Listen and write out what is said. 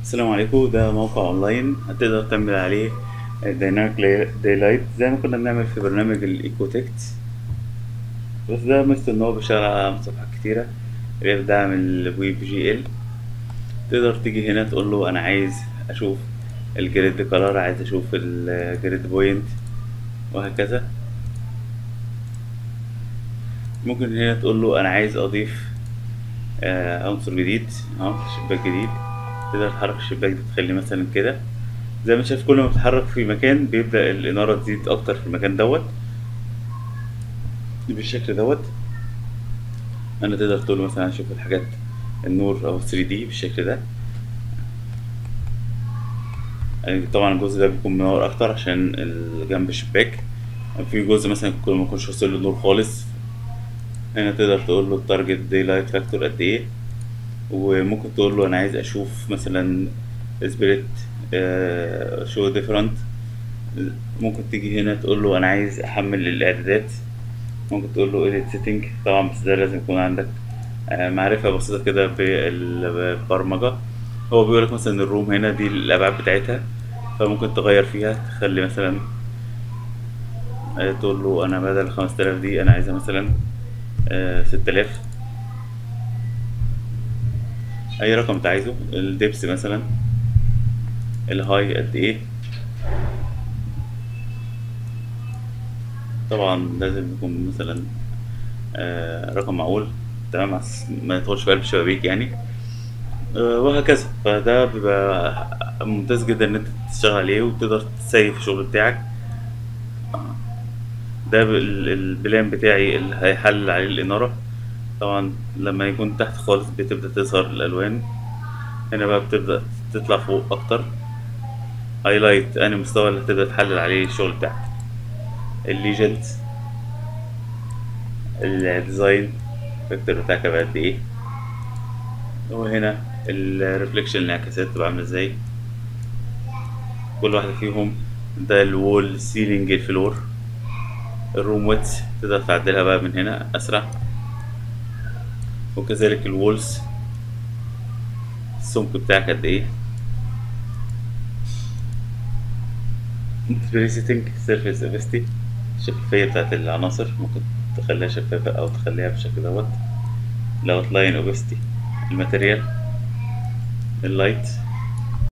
السلام عليكم ده موقع اونلاين هتقدر تعمل عليه دايناميك دايلايت زي ما كنا بنعمل في برنامج الايكوتكت بس ده مثل ان هو بيشتغل على صفحات كتيرة اللي هي بدعم الويب جي ال تقدر تيجي هنا تقول له انا عايز اشوف الجريد كلر عايز اشوف الجريد بوينت وهكذا ممكن هنا تقول له انا عايز اضيف آه، عنصر جديد اهو شباك جديد تقدر تحرك الشباك ده تخليه مثلا كده زي ما شايف كل ما بتتحرك في مكان بيبدأ الإنارة تزيد أكتر في المكان دوت بالشكل دوت أنا تقدر تقول مثلا أشوف الحاجات النور أو 3 دي بالشكل ده يعني طبعا الجزء ده بيكون منور أكتر عشان جنب الشباك في جزء مثلا كل ما يكونش واصل له نور خالص هنا تقدر تقول له التارجت داي لايت فاكتور قد ايه وممكن تقول له انا عايز اشوف مثلا سبريت شو ديفرنت ممكن تيجي هنا تقول له انا عايز احمل الاعدادات ممكن تقول له edit setting طبعا بس ده لازم يكون عندك آه، معرفة بسيطة كده بالبرمجة هو بيقول لك مثلا الروم هنا دي الابعاد بتاعتها فممكن تغير فيها تخلي مثلا آه، تقول له انا بدل 5000 دي انا عايزها مثلا ستة آلاف اي رقم انت عايزه الدبس مثلا الهاي قد ايه طبعا لازم يكون مثلا آه رقم معقول تمام عس- ما يدخلش في قلب الشبابيك يعني آه وهكذا فده بيبقى ممتاز جدا ان انت تشتغل عليه وتقدر تسيف الشغل بتاعك ده بال- البلان بتاعي اللي هيحلل عليه الإنارة طبعا لما يكون تحت خالص بتبدأ تظهر الألوان هنا بقى بتبدأ تطلع فوق أكتر هايلايت أنهي مستوى اللي هتبدأ تحلل عليه الشغل بتاعك الليجند الديزاين الفاكتور بتاعك بقى قد ايه وهنا الريفليكشن الانعكاسات تبقى عاملة ازاي كل واحدة فيهم ده الوول سيلينج الفلور الروم ويتس تقدر تعدلها بقى من هنا أسرع وكذلك الوولز السمك بتاعك قد ايه ديسبلاي سيتنج سيرفيس اوبستي الشفافية بتاعت العناصر ممكن تخليها شفافة أو تخليها بالشكل دوت الأوتلاين اوبستي الماتيريال اللايت